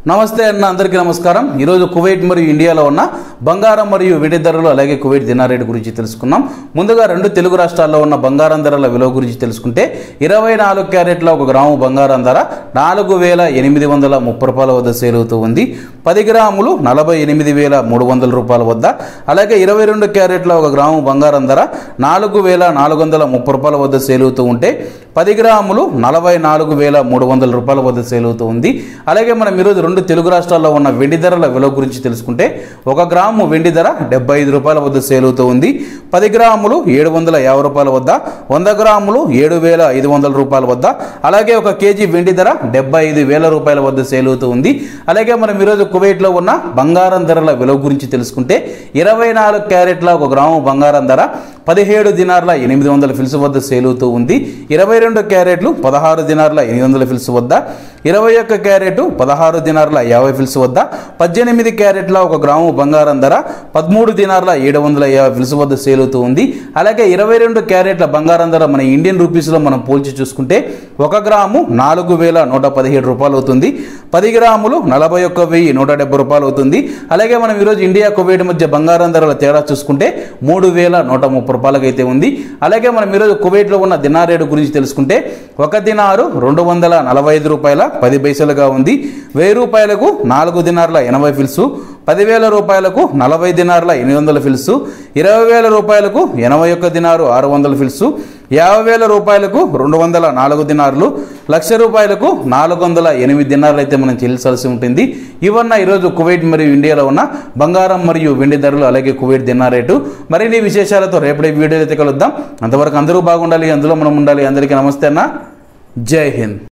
నమస్తే అన్న అందరికీ నమస్కారం ఈరోజు కువైట్ మరియు ఇండియాలో ఉన్న బంగారం మరియు వెండి ధరలు అలాగే కువైట్ దినార్ రేటు గురించి తెలుసుకున్నాం ముందుగా రెండు తెలుగు రాష్ట్రాల్లో ఉన్న బంగారం ధరల విలువ గురించి తెలుసుకుంటే ఇరవై నాలుగు క్యారెట్ల ఒక గ్రాము బంగారం ధర నాలుగు వేల ఎనిమిది వందల ముప్పై రూపాయల వద్ద సేల్ అవుతూ ఉంది పది గ్రాములు నలభై ఎనిమిది వేల మూడు వందల రూపాయల వద్ద అలాగే ఇరవై రెండు క్యారెట్ల ఒక గ్రాము బంగారం ధర నాలుగు వేల నాలుగు వందల ముప్పై రూపాయల వద్ద సేల్ అవుతూ ఉంటే పది గ్రాములు నలభై నాలుగు వేల మూడు వందల రూపాయల వద్ద సేల్ అవుతూ ఉంది అలాగే మనం ఈరోజు రెండు తెలుగు రాష్ట్రాల్లో ఉన్న వెండి ధరల విలువ గురించి తెలుసుకుంటే ఒక గ్రాము వెండి ధర డెబ్బై ఐదు రూపాయల వద్ద సేల్ అవుతూ ఉంది పది గ్రాములు ఏడు వందల యాభై రూపాయల వద్ద వంద గ్రాములు ఏడు వేల ఐదు వందల రూపాయల వద్ద అలాగే ఒక కేజీ వెండి ధర డెబ్బై ఐదు వేల రూపాయల వద్ద సేల్ అవుతూ ఉంది అలాగే మనం ఈరోజు కువైట్లో ఉన్న బంగారం ధరల విలువ గురించి తెలుసుకుంటే ఇరవై నాలుగు క్యారెట్ల ఒక గ్రాము బంగారం ధర పదిహేడు దినార్ల ఎనిమిది వందల ఫిల్స్ వద్ద సేల్ అవుతూ ఉంది ఇరవై రెండు క్యారెట్లు పదహారు దినార్ల ఎనిమిది వందల ఫిల్స్ వద్ద ఇరవై ఒక్క క్యారెట్ పదహారు దినార్ల యాభై ఫిల్స్ వద్ద పద్దెనిమిది క్యారెట్ల ఒక గ్రాము బంగారం ధర పదమూడు దినార్ల ఏడు వందల యాభై ఫిల్స్ వద్ద సేల్ అవుతూ ఉంది అలాగే ఇరవై రెండు క్యారెట్ల బంగారం ధర మన ఇండియన్ రూపీస్లో మనం పోల్చి చూసుకుంటే ఒక గ్రాము నాలుగు వేల నూట పదిహేడు రూపాయలు అవుతుంది పది గ్రాములు నలభై ఒక్క వెయ్యి నూట డెబ్బై రూపాయలు అవుతుంది అలాగే మనం ఈరోజు ఇండియా కువైట్ మధ్య బంగారం ధరల తేడా చూసుకుంటే మూడు వేల నూట ముప్పై రూపాయలకి అయితే ఉంది అలాగే మనం ఈరోజు కువైట్లో ఉన్న దినార్ రేటు గురించి తెలుసుకుంటే ఒక దినారు రెండు వందల నలభై ఐదు రూపాయల పది పైసలుగా ఉంది వెయ్యి రూపాయలకు నాలుగు దినార్ల ఎనభై ఫిల్సు పదివేల రూపాయలకు నలభై దినార్ల ఎనిమిది వందల ఫిల్సు ఇరవై వేల రూపాయలకు ఎనభై ఒక్క దినారు ఆరు వందల ఫిల్సు యాభై వేల రూపాయలకు రెండు వందల నాలుగు దినార్లు లక్ష రూపాయలకు నాలుగు వందల ఎనిమిది దినార్లు అయితే మనం చెల్లించాల్సి ఉంటుంది ఇవన్న ఈరోజు కువైట్ మరియు ఇండియాలో ఉన్న బంగారం మరియు వెండి ధరలు అలాగే కువైట్ దినార్ రేటు మరిన్ని విశేషాలతో రేపటి వీడియోలో అయితే కలుద్దాం అంతవరకు అందరూ బాగుండాలి అందులో మనం ఉండాలి అందరికీ నమస్తే అన్న జై హింద్